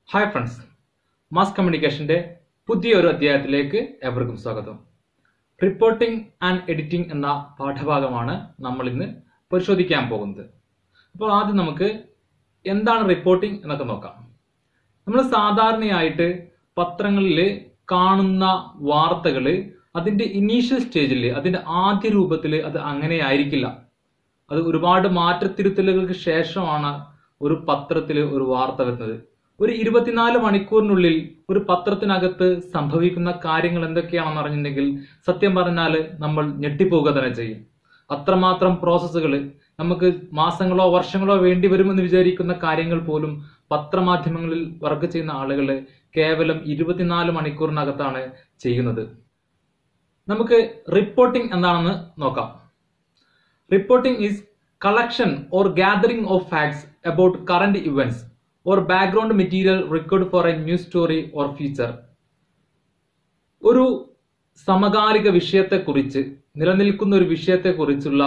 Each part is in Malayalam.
ഹായ് ഫ്രണ്ട്സ് മാസ് കമ്മ്യൂണിക്കേഷന്റെ പുതിയൊരു അധ്യായത്തിലേക്ക് എവർക്കും സ്വാഗതം റിപ്പോർട്ടിംഗ് ആൻഡ് എഡിറ്റിംഗ് എന്ന പാഠഭാഗമാണ് നമ്മൾ ഇന്ന് പരിശോധിക്കാൻ പോകുന്നത് അപ്പോൾ ആദ്യം നമുക്ക് എന്താണ് റിപ്പോർട്ടിംഗ് എന്നൊക്കെ നോക്കാം നമ്മൾ സാധാരണയായിട്ട് പത്രങ്ങളിൽ കാണുന്ന വാർത്തകൾ അതിന്റെ ഇനീഷ്യൽ സ്റ്റേജിൽ അതിന്റെ ആദ്യ രൂപത്തിൽ അത് അങ്ങനെ ആയിരിക്കില്ല അത് ഒരുപാട് മാറ്റത്തിരുത്തലുകൾക്ക് ശേഷമാണ് ഒരു പത്രത്തിൽ ഒരു വാർത്ത വരുന്നത് ഒരു ഇരുപത്തിനാല് മണിക്കൂറിനുള്ളിൽ ഒരു പത്രത്തിനകത്ത് സംഭവിക്കുന്ന കാര്യങ്ങൾ എന്തൊക്കെയാണെന്ന് അറിഞ്ഞിട്ടുണ്ടെങ്കിൽ സത്യം പറഞ്ഞാൽ നമ്മൾ ഞെട്ടിപ്പോവുക തന്നെ ചെയ്യും അത്രമാത്രം പ്രോസസ്സുകൾ നമുക്ക് മാസങ്ങളോ വർഷങ്ങളോ വേണ്ടി വരുമെന്ന് വിചാരിക്കുന്ന കാര്യങ്ങൾ പോലും പത്രമാധ്യമങ്ങളിൽ വർക്ക് ചെയ്യുന്ന ആളുകൾ കേവലം ഇരുപത്തിനാല് മണിക്കൂറിനകത്താണ് ചെയ്യുന്നത് നമുക്ക് റിപ്പോർട്ടിംഗ് എന്താണെന്ന് നോക്കാം reporting is collection or gathering of facts about current events or background material record for a news story or feature ഒരു സമകാലിക വിഷയത്തെക്കുറിച്ച് നിലനിൽക്കുന്ന ഒരു വിഷയത്തെക്കുറിച്ചുള്ള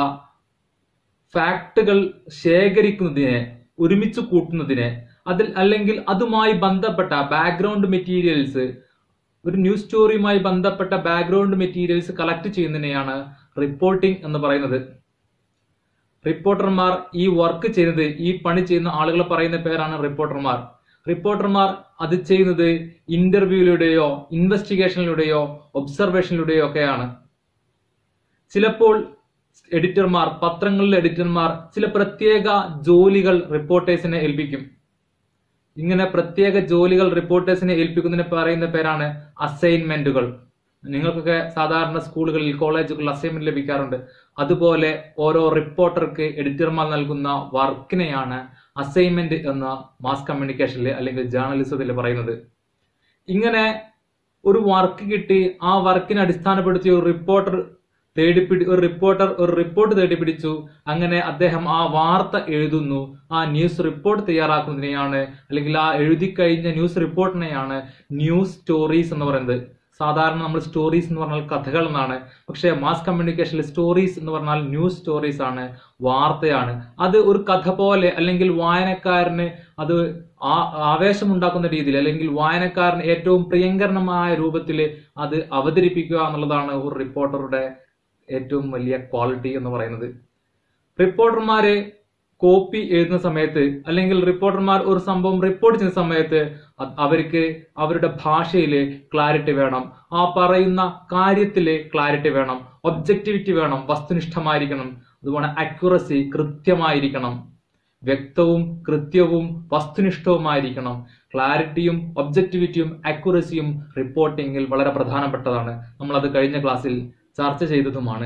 ഫാക്ടുകൾ ശേഖരിക്കുന്നതിനെ ഒരുമിച്ച് കൂട്ടുന്നതിനെ അതിൽ അല്ലെങ്കിൽ അതുമായി ബന്ധപ്പെട്ട ബാക്ക്ഗ്രൗണ്ട് മെറ്റീരിയൽസ് ഒരു ന്യൂസ് സ്റ്റോറിയുമായി ബന്ധപ്പെട്ട ബാക്ക്ഗ്രൗണ്ട് മെറ്റീരിയൽസ് കളക്ട് ചെയ്യുന്നതിനെയാണ് റിപ്പോർട്ടിംഗ് എന്ന് പറയുന്നത് റിപ്പോർട്ടർമാർ ഈ വർക്ക് ചെയ്യുന്നത് ഈ പണി ചെയ്യുന്ന ആളുകൾ പറയുന്ന പേരാണ് റിപ്പോർട്ടർമാർ റിപ്പോർട്ടർമാർ അത് ചെയ്യുന്നത് ഇന്റർവ്യൂയിലൂടെയോ ഇൻവെസ്റ്റിഗേഷനിലൂടെയോ ഒബ്സർവേഷനിലൂടെയോ ഒക്കെയാണ് ചിലപ്പോൾ എഡിറ്റർമാർ പത്രങ്ങളിലെ എഡിറ്റർമാർ ചില പ്രത്യേക ജോലികൾ റിപ്പോർട്ടേഴ്സിനെ ഏൽപ്പിക്കും ഇങ്ങനെ പ്രത്യേക ജോലികൾ റിപ്പോർട്ടേഴ്സിനെ ഏൽപ്പിക്കുന്നതിന് പറയുന്ന പേരാണ് അസൈൻമെന്റുകൾ നിങ്ങൾക്കൊക്കെ സാധാരണ സ്കൂളുകളിൽ കോളേജുകളിൽ അസൈൻമെന്റ് ലഭിക്കാറുണ്ട് അതുപോലെ ഓരോ റിപ്പോർട്ടർക്ക് എഡിറ്റർമാർ നൽകുന്ന വർക്കിനെയാണ് അസൈൻമെന്റ് എന്ന മാസ് കമ്മ്യൂണിക്കേഷനിൽ അല്ലെങ്കിൽ ജേർണലിസത്തിൽ പറയുന്നത് ഇങ്ങനെ ഒരു വർക്ക് കിട്ടി ആ വർക്കിനെ അടിസ്ഥാനപ്പെടുത്തി ഒരു റിപ്പോർട്ടർ തേടിപ്പിടി ഒരു റിപ്പോർട്ടർ ഒരു റിപ്പോർട്ട് തേടിപ്പിടിച്ചു അങ്ങനെ അദ്ദേഹം ആ വാർത്ത എഴുതുന്നു ആ ന്യൂസ് റിപ്പോർട്ട് തയ്യാറാക്കുന്നതിനെയാണ് അല്ലെങ്കിൽ ആ എഴുതി കഴിഞ്ഞ ന്യൂസ് റിപ്പോർട്ടിനെയാണ് ന്യൂസ് സ്റ്റോറീസ് എന്ന് പറയുന്നത് സാധാരണ നമ്മൾ സ്റ്റോറീസ് എന്ന് പറഞ്ഞാൽ കഥകൾ എന്നാണ് പക്ഷേ മാസ് കമ്മ്യൂണിക്കേഷനിൽ സ്റ്റോറീസ് എന്ന് പറഞ്ഞാൽ ന്യൂസ് സ്റ്റോറീസ് ആണ് വാർത്തയാണ് അത് ഒരു കഥ പോലെ അല്ലെങ്കിൽ വായനക്കാരന് അത് ആവേശമുണ്ടാക്കുന്ന രീതിയിൽ അല്ലെങ്കിൽ വായനക്കാരന് ഏറ്റവും പ്രിയങ്കരണമായ രൂപത്തിൽ അത് അവതരിപ്പിക്കുക എന്നുള്ളതാണ് ഒരു റിപ്പോർട്ടറുടെ ഏറ്റവും വലിയ ക്വാളിറ്റി എന്ന് പറയുന്നത് റിപ്പോർട്ടർമാര് കോപ്പി എഴുതുന്ന സമയത്ത് അല്ലെങ്കിൽ റിപ്പോർട്ടർമാർ ഒരു സംഭവം റിപ്പോർട്ട് ചെയ്യുന്ന സമയത്ത് അവർക്ക് അവരുടെ ഭാഷയില് ക്ലാരിറ്റി വേണം ആ പറയുന്ന കാര്യത്തില് ക്ലാരിറ്റി വേണം ഒബ്ജക്ടിവിറ്റി വേണം വസ്തുനിഷ്ഠമായിരിക്കണം അതുപോലെ അക്യുറസി കൃത്യമായിരിക്കണം വ്യക്തവും കൃത്യവും വസ്തുനിഷ്ഠവുമായിരിക്കണം ക്ലാരിറ്റിയും ഒബ്ജക്ടിവിറ്റിയും അക്യുറസിയും റിപ്പോർട്ടിങ്ങിൽ വളരെ പ്രധാനപ്പെട്ടതാണ് നമ്മൾ അത് കഴിഞ്ഞ ക്ലാസ്സിൽ ചർച്ച ചെയ്തതുമാണ്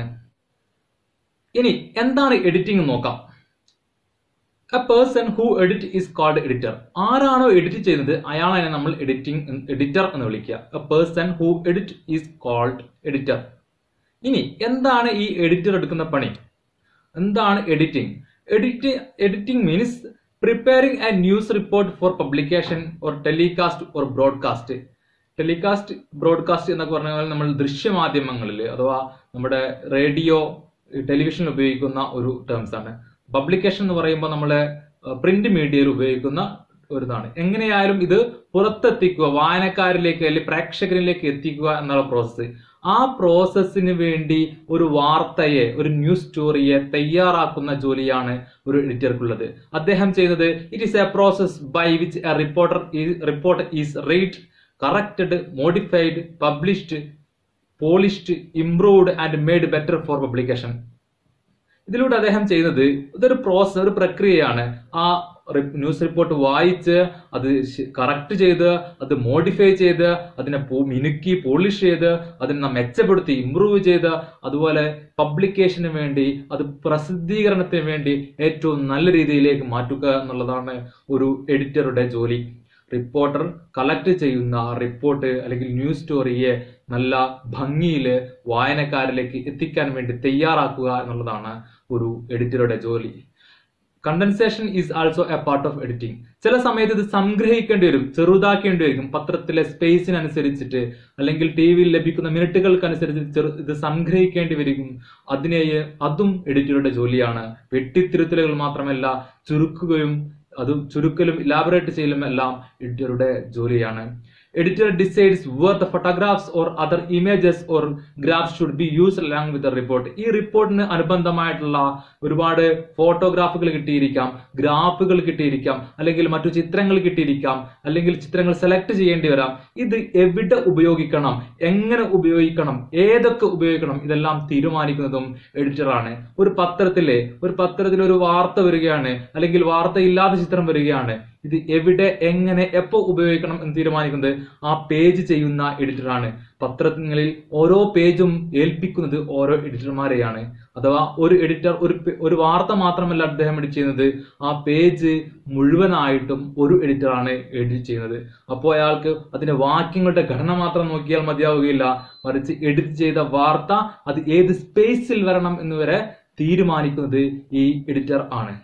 ഇനി എന്താണ് എഡിറ്റിംഗ് നോക്കാം a person who edit is called editor ആരാണോ എഡിറ്റ് ചെയ്യുന്നത് അയാളാണ് നമ്മൾ എഡിറ്റിംഗ് എഡിറ്റർ എന്ന് വിളിക്കുക a person who edit is called editor ഇനി എന്താണ് ഈ എഡിറ്റർ എടുക്കുന്ന പണി എന്താണ് editing edit editing means preparing a news report for publication or telecast or broadcast telecast broadcast എന്നൊക്കെ പറഞ്ഞാൽ നമ്മൾ ദൃശ്യമാധ്യമങ്ങളിൽ അഥവാ നമ്മുടെ റേഡിയോ ടെലിവിഷനിൽ ഉപയോഗിക്കുന്ന ഒരു ടേംസ് ആണ് പബ്ലിക്കേഷൻ എന്ന് പറയുമ്പോൾ നമ്മളെ പ്രിന്റ് മീഡിയയിൽ ഉപയോഗിക്കുന്ന ഒരു ഇതാണ് എങ്ങനെയായാലും ഇത് പുറത്തെത്തിക്കുക വായനക്കാരിലേക്ക് അല്ലെങ്കിൽ പ്രേക്ഷകരിലേക്ക് എത്തിക്കുക എന്നുള്ള പ്രോസസ്സ് ആ പ്രോസസ്സിന് വേണ്ടി ഒരു വാർത്തയെ ഒരു ന്യൂസ് സ്റ്റോറിയെ തയ്യാറാക്കുന്ന ജോലിയാണ് ഒരു എഡിറ്റർക്കുള്ളത് അദ്ദേഹം ചെയ്യുന്നത് it is a process by which a reporter report is read corrected modified published polished improved and made better for publication ഇതിലൂടെ അദ്ദേഹം ചെയ്യുന്നത് ഇതൊരു പ്രോസസ് ഒരു പ്രക്രിയയാണ് ആ ന്യൂസ് റിപ്പോർട്ട് വായിച്ച് അത് കറക്റ്റ് ചെയ്ത് അത് മോഡിഫൈ ചെയ്ത് അതിനെ മിനുക്കി പോളിഷ് ചെയ്ത് അതിനെ മെച്ചപ്പെടുത്തി ഇംപ്രൂവ് ചെയ്ത് അതുപോലെ പബ്ലിക്കേഷന് വേണ്ടി അത് പ്രസിദ്ധീകരണത്തിന് വേണ്ടി ഏറ്റവും നല്ല രീതിയിലേക്ക് മാറ്റുക എന്നുള്ളതാണ് ഒരു എഡിറ്ററുടെ ജോലി റിപ്പോർട്ടർ കളക്ട് ചെയ്യുന്ന റിപ്പോർട്ട് അല്ലെങ്കിൽ ന്യൂസ് സ്റ്റോറിയെ നല്ല ഭംഗിയിൽ വായനക്കാരിലേക്ക് എത്തിക്കാൻ വേണ്ടി തയ്യാറാക്കുക എന്നുള്ളതാണ് ഒരു എഡിറ്ററുടെ ജോലി condensation is also a part of editing ചില സമയത്ത് ഇത് സംഗ്രഹിക്കേണ്ടി വരും ചെറുതാക്കേണ്ടി വരും പത്രത്തിലെ സ്പേസിനനുസരിച്ചിട്ട് അല്ലെങ്കിൽ ടി വിയിൽ ലഭിക്കുന്ന മിനിറ്റുകൾക്കനുസരിച്ച് ഇത് സംഗ്രഹിക്കേണ്ടി വരും അതിനെ അതും എഡിറ്ററുടെ ജോലിയാണ് വെട്ടിത്തിരുത്തലുകൾ മാത്രമല്ല ചുരുക്കുകയും അത് ചുരുക്കലും ഇലാബറേറ്റ് ചെയ്യലും എല്ലാം എഡിറ്ററുടെ ജോലിയാണ് editor decides where the photographs or other images or graphs should be use along with the report ഈ റിപ്പോർട്ടിന് അനുബന്ധമായിട്ടുള്ള ഒരുപാട് ഫോട്ടോഗ്രാഫുകൾ കിട്ടിയിരിക്കാം ഗ്രാഫുകൾ കിട്ടിയിരിക്കാം അല്ലെങ്കിൽ മറ്റു ചിത്രങ്ങൾ കിട്ടിയിരിക്കാം അല്ലെങ്കിൽ ചിത്രങ്ങൾ സെലക്ട് ചെയ്യേണ്ടി വരാം ഇത് എവിടെ ഉപയോഗിക്കണം എങ്ങനെ ഉപയോഗിക്കണം ഏതൊക്കെ ഉപയോഗിക്കണം ഇതെല്ലാം തീരുമാനിക്കുന്നതും എഡിറ്ററാണ് ഒരു പത്രത്തിലെ ഒരു പത്രത്തിൽ ഒരു വാർത്ത വരികയാണ് അല്ലെങ്കിൽ വാർത്ത ഇല്ലാത്ത ചിത്രം വരികയാണ് ഇത് എവിടെ എങ്ങനെ എപ്പോ ഉപയോഗിക്കണം എന്ന് തീരുമാനിക്കുന്നത് ആ പേജ് ചെയ്യുന്ന എഡിറ്ററാണ് പത്രങ്ങളിൽ ഓരോ പേജും ഏൽപ്പിക്കുന്നത് ഓരോ എഡിറ്റർമാരെയാണ് അഥവാ ഒരു എഡിറ്റർ ഒരു പേ- ഒരു വാർത്ത മാത്രമല്ല അദ്ദേഹം എഡിറ്റ് ചെയ്യുന്നത് ആ പേജ് മുഴുവനായിട്ടും ഒരു എഡിറ്ററാണ് എഡിറ്റ് ചെയ്യുന്നത് അപ്പോൾ അയാൾക്ക് അതിന്റെ വാക്യങ്ങളുടെ ഘടന മാത്രം നോക്കിയാൽ മതിയാവുകയില്ല മറിച്ച് എഡിറ്റ് ചെയ്ത വാർത്ത അത് ഏത് സ്പേസിൽ വരണം എന്ന് വരെ തീരുമാനിക്കുന്നത് ഈ എഡിറ്റർ ആണ്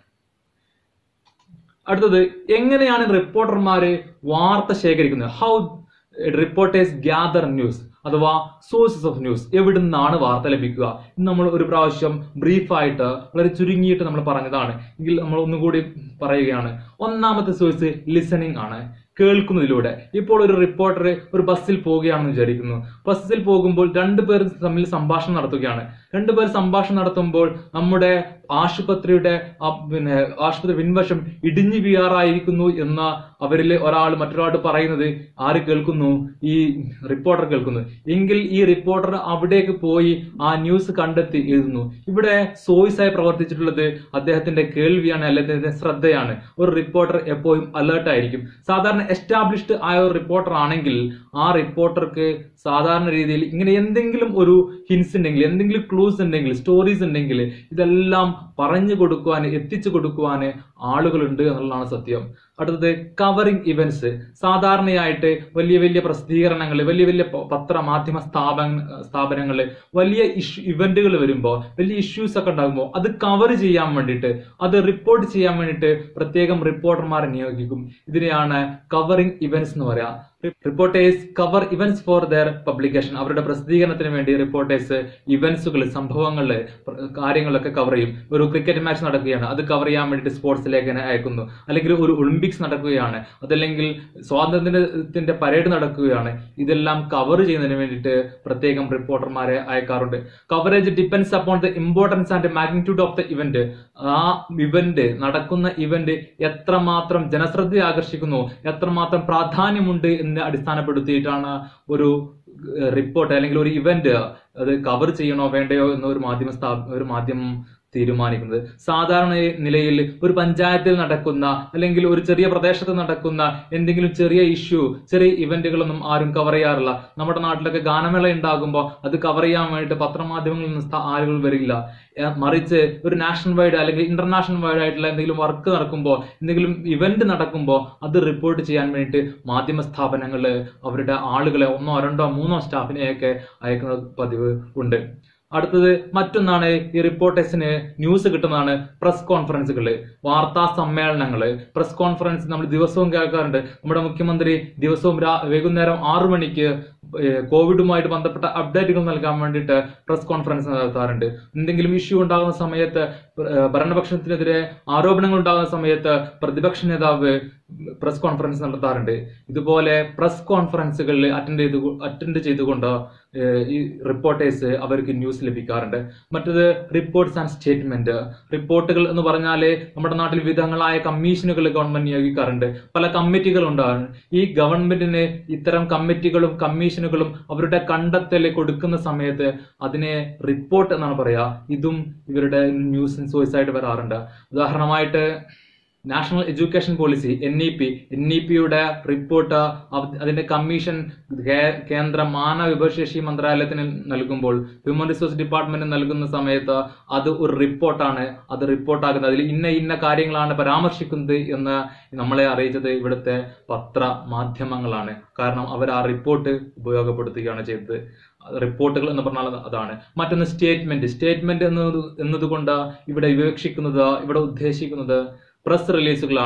അടുത്തത് എങ്ങനെയാണ് റിപ്പോർട്ടർമാര് വാർത്ത ശേഖരിക്കുന്നത് ഹൗ റിപ്പോർട്ടേഴ്സ് ഗ്യാദർ ന്യൂസ് അഥവാ സോഴ്സസ് ഓഫ് ന്യൂസ് എവിടെ നിന്നാണ് വാർത്ത ലഭിക്കുക ഇന്ന് നമ്മൾ ഒരു പ്രാവശ്യം ബ്രീഫായിട്ട് വളരെ ചുരുങ്ങിയിട്ട് നമ്മൾ പറഞ്ഞതാണ് എങ്കിൽ നമ്മൾ ഒന്നുകൂടി പറയുകയാണ് ഒന്നാമത്തെ സോഴ്സ് ലിസണിങ് ആണ് കേൾക്കുന്നതിലൂടെ ഇപ്പോൾ ഒരു റിപ്പോർട്ടർ ഒരു ബസ്സിൽ പോവുകയാണെന്ന് വിചാരിക്കുന്നു ബസ്സിൽ പോകുമ്പോൾ രണ്ടുപേർ തമ്മിൽ സംഭാഷണം നടത്തുകയാണ് രണ്ടുപേർ സംഭാഷണം നടത്തുമ്പോൾ നമ്മുടെ ആശുപത്രിയുടെ ആ പിന്നെ ആശുപത്രി പിൻവശം ഇടിഞ്ഞു വീഴാറായിരിക്കുന്നു എന്ന അവരിൽ ഒരാൾ മറ്റൊരാൾ പറയുന്നത് ആര് കേൾക്കുന്നു ഈ റിപ്പോർട്ടർ കേൾക്കുന്നു എങ്കിൽ ഈ റിപ്പോർട്ടർ അവിടേക്ക് പോയി ആ ന്യൂസ് കണ്ടെത്തി എഴുതുന്നു ഇവിടെ സോയ്സ് ആയി പ്രവർത്തിച്ചിട്ടുള്ളത് അദ്ദേഹത്തിന്റെ കേൾവിയാണ് അല്ലെങ്കിൽ അദ്ദേഹത്തിന്റെ ശ്രദ്ധയാണ് ഒരു റിപ്പോർട്ടർ എപ്പോഴും അലേർട്ട് ആയിരിക്കും സാധാരണ എസ്റ്റാബ്ലിഷ്ഡ് ആയ ഒരു റിപ്പോർട്ടർ ആണെങ്കിൽ ആ റിപ്പോർട്ടർക്ക് സാധാരണ രീതിയിൽ ഇങ്ങനെ എന്തെങ്കിലും ഒരു ഹിൻസ് ഉണ്ടെങ്കിൽ എന്തെങ്കിലും ക്ലൂസ് ഉണ്ടെങ്കിൽ സ്റ്റോറീസ് ഉണ്ടെങ്കിൽ ഇതെല്ലാം പറഞ്ഞു കൊടുക്കുവാൻ എത്തിച്ചു കൊടുക്കുവാൻ ആളുകളുണ്ട് എന്നുള്ളതാണ് സത്യം അടുത്തത് കവറിംഗ് ഇവന്റ്സ് സാധാരണയായിട്ട് വലിയ വലിയ പ്രസിദ്ധീകരണങ്ങൾ വലിയ വലിയ പ- പത്ര മാധ്യമ സ്ഥാപന സ്ഥാപനങ്ങൾ വലിയ ഇഷ്യൂ ഇവന്റുകൾ വരുമ്പോൾ വലിയ ഇഷ്യൂസ് ഒക്കെ ഉണ്ടാകുമ്പോൾ അത് കവർ ചെയ്യാൻ വേണ്ടിയിട്ട് അത് റിപ്പോർട്ട് ചെയ്യാൻ വേണ്ടിയിട്ട് പ്രത്യേകം റിപ്പോർട്ടർമാരെ നിയോഗിക്കും ഇതിനെയാണ് കവറിംഗ് ഇവന്റ്സ് എന്ന് പറയാം reporters cover events for their publication അവരുടെ പ്രസിദ്ധീകരണത്തിന് വേണ്ടി റിപ്പോർട്ടേഴ്സ് ഇവന്റ്സുകൾ സംഭവങ്ങൾ കാര്യങ്ങളൊക്കെ കവർ ചെയ്യും ഒരു ക്രിക്കറ്റ് മാച്ച് നടക്കുകയാണ് അത് കവർ ചെയ്യാൻ വേണ്ടിയിട്ട് സ്പോർട്സ് ലേഖനം അയക്കുന്നു അല്ലെങ്കിൽ ഒരു ഒളിമ്പിക്സ് നടക്കുകയാണ് അതല്ലെങ്കിൽ സ്വാതന്ത്ര്യത്തിന്റെ പരേഡ് നടക്കുകയാണ് ഇതെല്ലാം കവർ ചെയ്യുന്നതിന് വേണ്ടിയിട്ട് പ്രത്യേകം റിപ്പോർട്ടർമാരെ അയക്കാറുണ്ട് coverage depends upon the importance and magnitude of the event ആ ഇവന്റ് നടക്കുന്ന ഇവന്റ് എത്രമാത്രം ജനശ്രദ്ധ ആകർഷിക്കുന്നു എത്രമാത്രം പ്രാധാന്യമുണ്ട് എന്ന് അടിസ്ഥാനപ്പെടുത്തിയിട്ടാണ് ഒരു റിപ്പോർട്ട് അല്ലെങ്കിൽ ഒരു ഇവന്റ് അത് കവർ ചെയ്യണോ വേണ്ടയോ എന്ന് ഒരു മാധ്യമ സ്ഥാപ ഒരു മാധ്യമം തീരുമാനിക്കുന്നത് സാധാരണ നിലയിൽ ഒരു പഞ്ചായത്തിൽ നടക്കുന്ന അല്ലെങ്കിൽ ഒരു ചെറിയ പ്രദേശത്ത് നടക്കുന്ന എന്തെങ്കിലും ചെറിയ ഇഷ്യൂ ചെറിയ ഇവന്റുകളൊന്നും ആരും കവർ ചെയ്യാറില്ല നമ്മുടെ നാട്ടിലൊക്കെ ഗാനമേള ഉണ്ടാകുമ്പോൾ അത് കവർ ചെയ്യാൻ വേണ്ടിയിട്ട് പത്രമാധ്യമങ്ങളിൽ നിന്ന് സ്ഥാ- ആളുകൾ വരില്ല ഏ, മറിച്ച് ഒരു നാഷണൽ വൈഡ് അല്ലെങ്കിൽ ഇന്റർനാഷണൽ വൈഡ് ആയിട്ടുള്ള എന്തെങ്കിലും വർക്ക് നടക്കുമ്പോൾ എന്തെങ്കിലും ഇവന്റ് നടക്കുമ്പോൾ അത് റിപ്പോർട്ട് ചെയ്യാൻ വേണ്ടിയിട്ട് മാധ്യമ സ്ഥാപനങ്ങൾ അവരുടെ ആളുകളെ ഒന്നോ രണ്ടോ മൂന്നോ സ്റ്റാഫിനെയൊക്കെ അയക്കുന്ന പതിവ് ഉണ്ട് അടുത്തത് മറ്റൊന്നാണ് ഈ റിപ്പോർട്ടേഴ്സിന് ന്യൂസ് കിട്ടുന്നതാണ് പ്രസ് കോൺഫറൻസുകൾ വാർത്താ സമ്മേളനങ്ങൾ പ്രസ് കോൺഫറൻസ് നമ്മൾ ദിവസവും കേൾക്കാറുണ്ട് നമ്മുടെ മുഖ്യമന്ത്രി ദിവസവും രാ- വൈകുന്നേരം ആറു മണിക്ക് ഏഹ് കോവിഡുമായിട്ട് ബന്ധപ്പെട്ട അപ്ഡേറ്റുകൾ നൽകാൻ വേണ്ടിയിട്ട് പ്രസ് കോൺഫറൻസ് നടത്താറുണ്ട് എന്തെങ്കിലും ഇഷ്യൂ ഉണ്ടാകുന്ന സമയത്ത് ഏഹ് ഭരണപക്ഷത്തിനെതിരെ ആരോപണങ്ങൾ ഉണ്ടാകുന്ന സമയത്ത് പ്രതിപക്ഷ നേതാവ് പ്രസ് കോൺഫറൻസ് നടത്താറുണ്ട് ഇതുപോലെ പ്രസ് കോൺഫറൻസുകളിൽ അറ്റൻഡ് ചെയ്ത് അറ്റൻഡ് ചെയ്തുകൊണ്ട് ഏഹ് ഈ റിപ്പോർട്ടേഴ്സ് അവർക്ക് ന്യൂസ് ലഭിക്കാറുണ്ട് മറ്റത് റിപ്പോർട്ട്സ് ആൻഡ് സ്റ്റേറ്റ്മെന്റ് റിപ്പോർട്ടുകൾ എന്ന് പറഞ്ഞാൽ നമ്മുടെ നാട്ടിൽ വിധങ്ങളായ കമ്മീഷനുകൾ ഗവൺമെന്റ് നിയോഗിക്കാറുണ്ട് പല കമ്മിറ്റികൾ ഉണ്ടാകും ഈ ഗവൺമെന്റിന് ഇത്തരം കമ്മിറ്റികളും കമ്മീഷനുകളും അവരുടെ കണ്ടെത്തൽ കൊടുക്കുന്ന സമയത്ത് അതിനെ റിപ്പോർട്ട് എന്നാണ് പറയാ ഇതും ഇവരുടെ ന്യൂസ് സോഴ്സ് ആയിട്ട് വരാറുണ്ട് ഉദാഹരണമായിട്ട് national education policy N E P N E പിയുടെ റിപ്പോർട്ട് അതിന്റെ കമ്മീഷൻ കേ- കേന്ദ്ര മാനവ വിഭവശേഷി മന്ത്രാലയത്തിന് നൽകുമ്പോൾ ഹ്യൂമൻ റിസോഴ്സ് ഡിപ്പാർട്ട്മെന്റ് നൽകുന്ന സമയത്ത് അത് ഒരു റിപ്പോർട്ടാണ് അത് റിപ്പോർട്ടാക്കുന്നത് അതിൽ ഇന്ന ഇന്ന കാര്യങ്ങളാണ് പരാമർശിക്കുന്നത് എന്ന് നമ്മളെ അറിയിച്ചത് ഇവിടുത്തെ പത്ര മാധ്യമങ്ങളാണ് കാരണം അവർ ആ റിപ്പോർട്ട് ഉപയോഗപ്പെടുത്തുകയാണ് ചെയ്തത് റിപ്പോർട്ടുകൾ എന്ന് പറഞ്ഞാൽ അതാണ് മറ്റൊന്ന് സ്റ്റേറ്റ്മെന്റ് സ്റ്റേറ്റ്മെന്റ് എന്നത് എന്നതുകൊണ്ട് ഇവിടെ വിവക്ഷിക്കുന്നത് ഇവിടെ ഉദ്ദേശിക്കുന്നത് പ്രസ് റിലീസുകളാണ്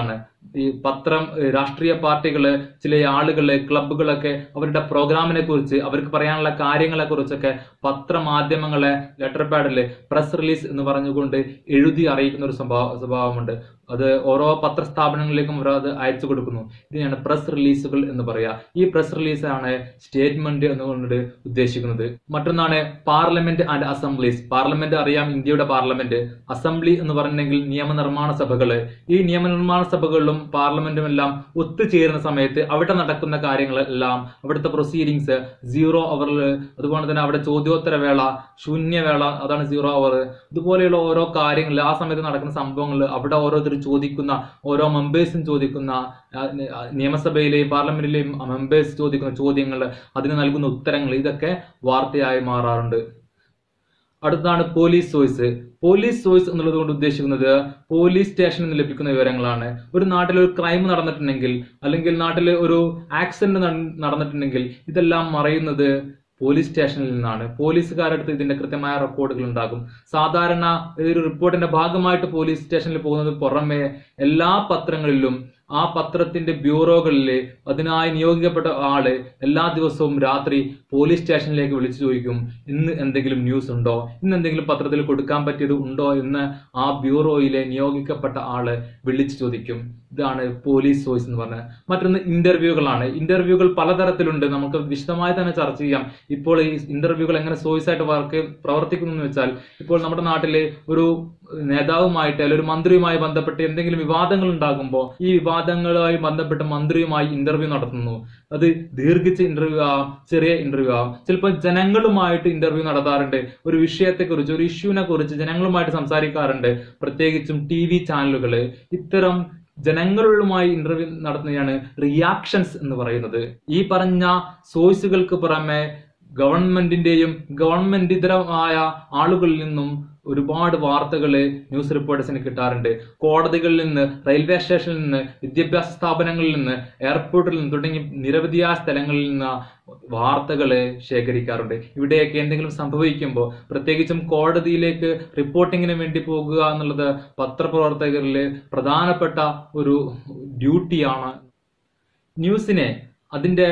ഈ പത്രം ഏഹ് രാഷ്ട്രീയ പാർട്ടികള് ചില ആളുകള് ക്ലബ്ബുകളൊക്കെ അവരുടെ പ്രോഗ്രാമിനെ കുറിച്ച് അവർക്ക് പറയാനുള്ള കാര്യങ്ങളെ കുറിച്ചൊക്കെ പത്രമാധ്യമങ്ങളെ ലെറ്റർ പാഡില് പ്രസ് റിലീസ് എന്ന് പറഞ്ഞുകൊണ്ട് എഴുതി അറിയിക്കുന്ന ഒരു സ്വഭാവ സ്വഭാവമുണ്ട് അത് ഓരോ പത്രസ്ഥാപനങ്ങളിലേക്കും അവർ അത് അയച്ചു കൊടുക്കുന്നു ഇതിനെയാണ് പ്രസ് റിലീസുകൾ എന്ന് പറയാ ഈ പ്രസ് റിലീസാണ് സ്റ്റേറ്റ്മെന്റ് എന്നുകൊണ്ട് ഉദ്ദേശിക്കുന്നത് മറ്റൊന്നാണ് പാർലമെന്റ് ആൻഡ് അസംബ്ലീസ് പാർലമെന്റ് അറിയാം ഇന്ത്യയുടെ പാർലമെന്റ് അസംബ്ലി എന്ന് പറഞ്ഞെങ്കിൽ നിയമനിർമ്മാണ സഭകള് ഈ നിയമനിർമ്മാണ സഭകളിലും പാർലമെന്റും എല്ലാം ഒത്തുചേരുന്ന സമയത്ത് അവിടെ നടക്കുന്ന കാര്യങ്ങളെല്ലാം അവിടുത്തെ പ്രൊസീഡിങ്സ് സീറോ അവറിൽ അതുപോലെ തന്നെ അവിടെ ചോദ്യോത്തര വേള ശൂന്യവേള അതാണ് സീറോ അവർ ഇതുപോലെയുള്ള ഓരോ കാര്യങ്ങൾ ആ സമയത്ത് നടക്കുന്ന സംഭവങ്ങൾ അവിടെ ഓരോരുത്തർ ചോദിക്കുന്ന ഓരോ മെമ്പേഴ്സും ചോദിക്കുന്ന ആ, ആ, നിയമസഭയിലെയും പാർലമെന്റിലെയും മെമ്പേഴ്സ് ചോദിക്കുന്ന ചോദ്യങ്ങൾ അതിന് നൽകുന്ന ഉത്തരങ്ങൾ ഇതൊക്കെ വാർത്തയായി മാറാറുണ്ട് അടുത്താണ് പോലീസ് വോയിസ് പോലീസ് വോയിസ് എന്നുള്ളത് കൊണ്ട് ഉദ്ദേശിക്കുന്നത് പോലീസ് സ്റ്റേഷനിൽ നിന്ന് ലഭിക്കുന്ന വിവരങ്ങളാണ് ഒരു നാട്ടിൽ ഒരു ക്രൈം നടന്നിട്ടുണ്ടെങ്കിൽ അല്ലെങ്കിൽ നാട്ടിൽ ഒരു ആക്സിഡന്റ് നടന്നിട്ടുണ്ടെങ്കിൽ ഇതെല്ലാം മറയുന്നത് പോലീസ് സ്റ്റേഷനിൽ നിന്നാണ് പോലീസുകാരുടെ അടുത്ത് ഇതിന്റെ കൃത്യമായ റെക്കോർഡുകൾ ഉണ്ടാകും സാധാരണ ഒരു റിപ്പോർട്ടിന്റെ ഭാഗമായിട്ട് പോലീസ് സ്റ്റേഷനിൽ പോകുന്നത് പുറമെ എല്ലാ പത്രങ്ങളിലും ആ പത്രത്തിന്റെ ബ്യൂറോകളിൽ അതിനായി നിയോഗിക്കപ്പെട്ട ആള് എല്ലാ ദിവസവും രാത്രി പോലീസ് സ്റ്റേഷനിലേക്ക് വിളിച്ചു ചോദിക്കും ഇന്ന് എന്തെങ്കിലും ന്യൂസ് ഉണ്ടോ ഇന്ന് എന്തെങ്കിലും പത്രത്തിൽ കൊടുക്കാൻ പറ്റിയത് ഉണ്ടോ എന്ന് ആ ബ്യൂറോയിലെ നിയോഗിക്കപ്പെട്ട ആള് വിളിച്ചു ചോദിക്കും ഇതാണ് പോലീസ് വോയിസ് എന്ന് പറഞ്ഞത് മറ്റൊന്ന് ഇന്റർവ്യൂകളാണ് ഇന്റർവ്യൂകൾ പലതരത്തിലുണ്ട് നമുക്ക് വിശദമായി തന്നെ ചർച്ച ചെയ്യാം ഇപ്പോൾ ഈ ഇന്റർവ്യൂകൾ എങ്ങനെ സോയിസ് ആയിട്ട് വർക്ക് പ്രവർത്തിക്കുന്നു എന്ന് വെച്ചാൽ ഇപ്പോൾ നമ്മുടെ നാട്ടിലെ ഒരു നേതാവുമായിട്ട് അല്ലെങ്കിൽ ഒരു മന്ത്രിയുമായി ബന്ധപ്പെട്ട് എന്തെങ്കിലും വിവാദങ്ങൾ ഉണ്ടാകുമ്പോൾ ഈ വിവാദങ്ങളുമായി ബന്ധപ്പെട്ട് മന്ത്രിയുമായി ഇന്റർവ്യൂ നടത്തുന്നു അത് ദീർഘിച്ച ഇന്റർവ്യൂ ആവാം ചെറിയ ഇന്റർവ്യൂ ആവാം ചിലപ്പോൾ ജനങ്ങളുമായിട്ട് ഇന്റർവ്യൂ നടത്താറുണ്ട് ഒരു വിഷയത്തെക്കുറിച്ച് ഒരു ഇഷ്യൂവിനെ കുറിച്ച് ജനങ്ങളുമായിട്ട് സംസാരിക്കാറുണ്ട് പ്രത്യേകിച്ചും ടി വി ചാനലുകൾ ഇത്തരം ജനങ്ങളുമായി ഇന്റർവ്യൂ നടത്തുന്നതാണ് റിയാക്ഷൻസ് എന്ന് പറയുന്നത് ഈ പറഞ്ഞ സോഴ്സുകൾക്ക് പുറമെ ഗവൺമെന്റിന്റെയും ഗവൺമെന്റ് ഇതരമായ ആളുകളിൽ നിന്നും ഒരുപാട് വാർത്തകൾ ന്യൂസ് റിപ്പോർട്ടേഴ്സിന് കിട്ടാറുണ്ട് കോടതികളിൽ നിന്ന് റെയിൽവേ സ്റ്റേഷനിൽ നിന്ന് വിദ്യാഭ്യാസ സ്ഥാപനങ്ങളിൽ നിന്ന് എയർപോർട്ടിൽ നിന്ന് തുടങ്ങി നിരവധിയായ സ്ഥലങ്ങളിൽ നിന്ന് വാർത്തകൾ ശേഖരിക്കാറുണ്ട് ഇവിടെയൊക്കെ എന്തെങ്കിലും സംഭവിക്കുമ്പോൾ പ്രത്യേകിച്ചും കോടതിയിലേക്ക് റിപ്പോർട്ടിങ്ങിന് വേണ്ടി പോകുക എന്നുള്ളത് പത്രപ്രവർത്തകരിൽ പ്രധാനപ്പെട്ട ഒരു ഡ്യൂട്ടിയാണ് ന്യൂസിനെ അതിന്റെ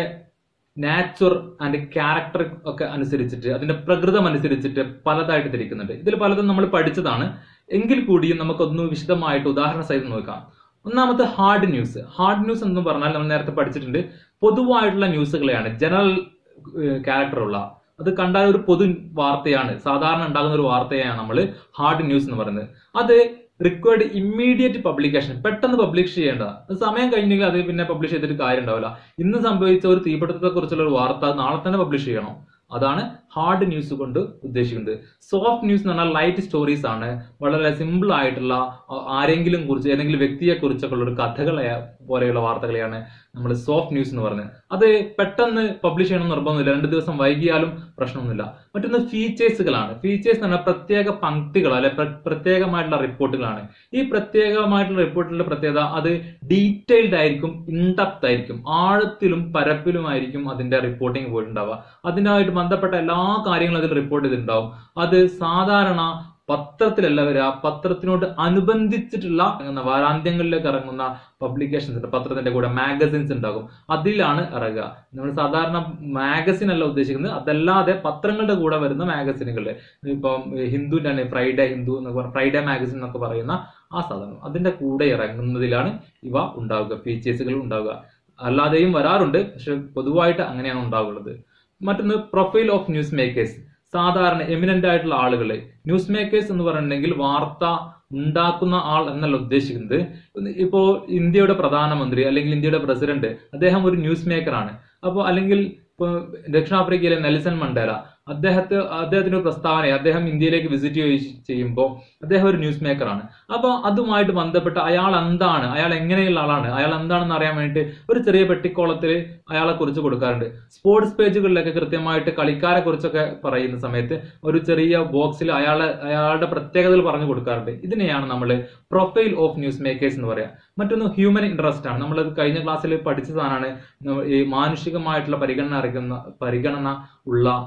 നാച്ചുർ ആൻഡ് ക്യാരക്ടർ ഒക്കെ അനുസരിച്ചിട്ട് അതിന്റെ പ്രകൃതം അനുസരിച്ചിട്ട് പലതായിട്ട് തിരിക്കുന്നുണ്ട് ഇതിൽ പലതും നമ്മൾ പഠിച്ചതാണ് എങ്കിൽ കൂടിയും നമുക്കൊന്ന് വിശദമായിട്ട് ഉദാഹരണ സഹിതം നോക്കാം ഒന്നാമത്തെ ഹാർഡ് ന്യൂസ് ഹാർഡ് ന്യൂസ് എന്ന് പറഞ്ഞാൽ നമ്മൾ നേരത്തെ പഠിച്ചിട്ടുണ്ട് പൊതുവായിട്ടുള്ള ന്യൂസുകളെയാണ് ജനറൽ ക്യാരക്ടറുള്ള അത് കണ്ടാൽ ഒരു പൊതു വാർത്തയാണ് സാധാരണ ഉണ്ടാകുന്ന ഒരു വാർത്തയാണ് നമ്മൾ ഹാർഡ് ന്യൂസ് എന്ന് പറയുന്നത് അത് റിക്വയർഡ് ഇമ്മീഡിയറ്റ് പബ്ലിക്കേഷൻ പെട്ടെന്ന് പബ്ലിഷ് ചെയ്യേണ്ട അത് സമയം കഴിഞ്ഞെങ്കിൽ അത് പിന്നെ പബ്ലിഷ് ചെയ്തിട്ട് കാര്യം ഉണ്ടാവില്ല ഇന്ന് സംഭവിച്ച ഒരു തീപിടുത്തത്തെ കുറിച്ചുള്ള ഒരു വാർത്ത അത് നാളെ തന്നെ പബ്ലിഷ് ചെയ്യണം അതാണ് ഹാർഡ് ന്യൂസ് കൊണ്ട് ഉദ്ദേശിക്കുന്നത് സോഫ്റ്റ് ന്യൂസ് എന്ന് പറഞ്ഞാൽ ലൈറ്റ് സ്റ്റോറീസ് ആണ് വളരെ സിമ്പിൾ ആയിട്ടുള്ള ആ, ആരെങ്കിലും കുറിച്ച് ഏതെങ്കിലും വ്യക്തിയെ കുറിച്ചൊക്കെ ഉള്ള ഒരു കഥകളെ പോലെയുള്ള വാർത്തകളെയാണ് നമ്മൾ സോഫ്റ്റ് ന്യൂസ് എന്ന് പറയുന്നത് അത് പെട്ടെന്ന് പബ്ലിഷ് ചെയ്യണം എന്ന് നിർബന്ധമില്ല രണ്ട് ദിവസം വൈകിയാലും പ്രശ്നമൊന്നുമില്ല മറ്റൊന്ന് ഫീച്ചേഴ്സുകളാണ് ഫീച്ചേഴ്സ് എന്ന് പറഞ്ഞാൽ പ്രത്യേക പങ്ക്തികൾ അല്ലെ പ്ര- പ്രത്യേകമായിട്ടുള്ള റിപ്പോർട്ടുകളാണ് ഈ പ്രത്യേകമായിട്ടുള്ള റിപ്പോർട്ടിന്റെ പ്രത്യേകത അത് ഡീറ്റെയിൽഡ് ആയിരിക്കും ഇൻഡപ്ത് ആയിരിക്കും ആഴത്തിലും പരപ്പിലുമായിരിക്കും അതിന്റെ റിപ്പോർട്ടിംഗ് പോയിട്ടുണ്ടാവുക അതിനായിട്ട് ബന്ധപ്പെട്ട എല്ലാ കാര്യങ്ങളും അതിൽ റിപ്പോർട്ട് ചെയ്തിട്ടുണ്ടാവും അത് സാധാരണ പത്രത്തിലല്ല വരിക പത്രത്തിനോട് അനുബന്ധിച്ചിട്ടുള്ള ഇറങ്ങുന്ന വാരാന്ത്യങ്ങളിലേക്ക് ഇറങ്ങുന്ന പബ്ലിക്കേഷൻസ് ഉണ്ട് പത്രത്തിന്റെ കൂടെ മാഗസിൻസ് ഉണ്ടാകും അതിലാണ് ഇറങ്ങുക നമ്മൾ സാധാരണ മാഗസിൻ അല്ല ഉദ്ദേശിക്കുന്നത് അതല്ലാതെ പത്രങ്ങളുടെ കൂടെ വരുന്ന മാഗസിനുകൾ ഇപ്പം ഹിന്ദുവിന്റെ തന്നെ ഫ്രൈഡേ ഹിന്ദു എന്നൊക്കെ പറഞ്ഞ ഫ്രൈഡേ മാഗസിൻ എന്നൊക്കെ പറയുന്ന ആ സാധനം അതിന്റെ കൂടെ ഇറങ്ങുന്നതിലാണ് ഇവ ഉണ്ടാവുക ഫീച്ചേഴ്സുകൾ ഉണ്ടാവുക അല്ലാതെയും വരാറുണ്ട് പക്ഷെ പൊതുവായിട്ട് അങ്ങനെയാണ് ഉണ്ടാവുള്ളത് മറ്റൊന്ന് പ്രൊഫൈൽ ഓഫ് ന്യൂസ് മേക്കേഴ്സ് സാധാരണ എമിനന്റ് ആയിട്ടുള്ള ആളുകൾ ന്യൂസ് മേക്കേഴ്സ് എന്ന് പറഞ്ഞിട്ടുണ്ടെങ്കിൽ വാർത്ത ഉണ്ടാക്കുന്ന ആൾ എന്നല്ല ഉദ്ദേശിക്കുന്നത് ഇപ്പോ ഇന്ത്യയുടെ പ്രധാനമന്ത്രി അല്ലെങ്കിൽ ഇന്ത്യയുടെ പ്രസിഡന്റ് അദ്ദേഹം ഒരു ന്യൂസ് മേക്കറാണ് അപ്പോൾ അല്ലെങ്കിൽ ഇപ്പൊ ദക്ഷിണാഫ്രിക്കയിലെ നെൽസൺ മണ്ടേല അദ്ദേഹത്തെ അദ്ദേഹത്തിന്റെ ഒരു പ്രസ്താവന അദ്ദേഹം ഇന്ത്യയിലേക്ക് വിസിറ്റ് ചെയ്യുമ്പോൾ അദ്ദേഹം ഒരു ന്യൂസ് മേക്കറാണ് അപ്പൊ അതുമായിട്ട് ബന്ധപ്പെട്ട് അയാൾ എന്താണ് അയാൾ എങ്ങനെയുള്ള ആളാണ് അയാൾ എന്താണെന്ന് അറിയാൻ വേണ്ടിയിട്ട് ഒരു ചെറിയ പെട്ടിക്കോളത്തിൽ അയാളെ കുറിച്ച് കൊടുക്കാറുണ്ട് സ്പോർട്സ് പേജുകളിലൊക്കെ കൃത്യമായിട്ട് കളിക്കാരെ കുറിച്ചൊക്കെ പറയുന്ന സമയത്ത് ഒരു ചെറിയ ബോക്സിൽ അയാളെ അയാളുടെ പ്രത്യേകതകൾ പറഞ്ഞു കൊടുക്കാറുണ്ട് ഇതിനെയാണ് നമ്മൾ പ്രൊഫൈൽ ഓഫ് ന്യൂസ് മേക്കേഴ്സ് എന്ന് പറയാം മറ്റൊന്ന് ഹ്യൂമൻ ഇൻട്രസ്റ്റ് ആണ് നമ്മൾ കഴിഞ്ഞ ക്ലാസ്സിൽ പഠിച്ച സാധനമാണ് നമ്മ- ഈ മാനുഷികമായിട്ടുള്ള പരിഗണന അറിയിക്കുന്ന പരിഗണന ഉള്ള വാർത്ത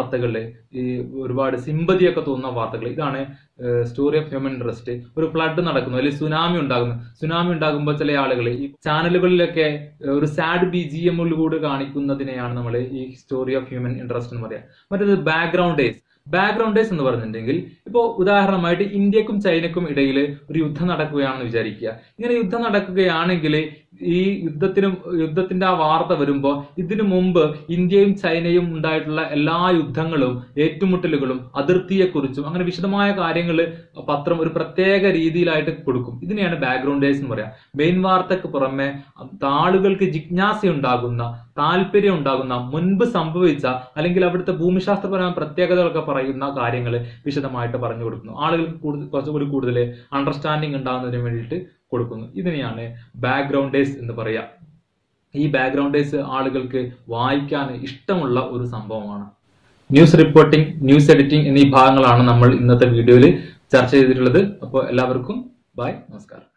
വാർത്തകളിൽ ഈ ഒരുപാട് സിമ്പതിയൊക്കെ തോന്നുന്ന വാർത്തകൾ ഇതാണ് സ്റ്റോറി ഓഫ് ഹ്യൂമൻ ഇൻട്രസ്റ്റ് ഒരു ഫ്ലഡ് നടക്കുന്നു അല്ലെങ്കിൽ സുനാമി ഉണ്ടാകുന്നു സുനാമി ഉണ്ടാകുമ്പോൾ ചില ആളുകൾ ഈ ചാനലുകളിലൊക്കെ ഒരു സാഡ് ബി ജി എമ്മിലൂടെ കാണിക്കുന്നതിനെയാണ് നമ്മൾ ഈ സ്റ്റോറി ഓഫ് ഹ്യൂമൻ ഇൻട്രസ്റ്റ് എന്ന് പറയാം മറ്റേത് ബാക്ക്ഗ്രൗണ്ട് ഡേയ്സ് ബാക്ക്ഗ്രൗണ്ട് ഡേയ്സ് എന്ന് പറഞ്ഞിട്ടുണ്ടെങ്കിൽ ഇപ്പോൾ ഉദാഹരണമായിട്ട് ഇന്ത്യക്കും ചൈനക്കും ഇടയിൽ ഒരു യുദ്ധം നടക്കുകയാണെന്ന് വിചാരിക്കുക ഇങ്ങനെ യുദ്ധം നടക്കുകയാണെങ്കിൽ ഈ യുദ്ധത്തിനും യുദ്ധത്തിന്റെ ആ വാർത്ത വരുമ്പോൾ ഇതിനു മുമ്പ് ഇന്ത്യയും ചൈനയും ഉണ്ടായിട്ടുള്ള എല്ലാ യുദ്ധങ്ങളും ഏറ്റുമുട്ടലുകളും അതിർത്തിയെക്കുറിച്ചും അങ്ങനെ വിശദമായ കാര്യങ്ങൾ പത്രം ഒരു പ്രത്യേക രീതിയിലായിട്ട് കൊടുക്കും ഇതിനെയാണ് ബാക്ക്ഗ്രൗണ്ട് ഡേയ്സ് എന്ന് പറയാം മെയിൻ വാർത്തക്ക് പുറമെ ആളുകൾക്ക് ജിജ്ഞാസ ഉണ്ടാകുന്ന താല്പര്യം ഉണ്ടാകുന്ന മുൻപ് സംഭവിച്ച അല്ലെങ്കിൽ അവിടുത്തെ ഭൂമിശാസ്ത്രപരമായ പ്രത്യേകതകളൊക്കെ പറയുന്ന കാര്യങ്ങൾ വിശദമായിട്ട് പറഞ്ഞു കൊടുക്കുന്നു ആളുകൾക്ക് കൂടുതൽ കുറച്ചുകൂടി കൂടുതൽ അണ്ടർസ്റ്റാൻഡിങ് ഉണ്ടാകുന്നതിന് വേണ്ടിയിട്ട് കൊടുക്കുന്നു ഇതിനെയാണ് ബാക്ക്ഗ്രൗണ്ട് ഡേയ്സ് എന്ന് പറയാ ഈ ബാക്ക്ഗ്രൗണ്ട് ഡേയ്സ് ആളുകൾക്ക് വായിക്കാൻ ഇഷ്ടമുള്ള ഒരു സംഭവമാണ് ന്യൂസ് റിപ്പോർട്ടിംഗ് ന്യൂസ് എഡിറ്റിംഗ് എന്നീ ഭാഗങ്ങളാണ് നമ്മൾ ഇന്നത്തെ വീഡിയോയിൽ ചർച്ച ചെയ്തിട്ടുള്ളത് അപ്പോൾ എല്ലാവർക്കും ബൈ നമസ്കാരം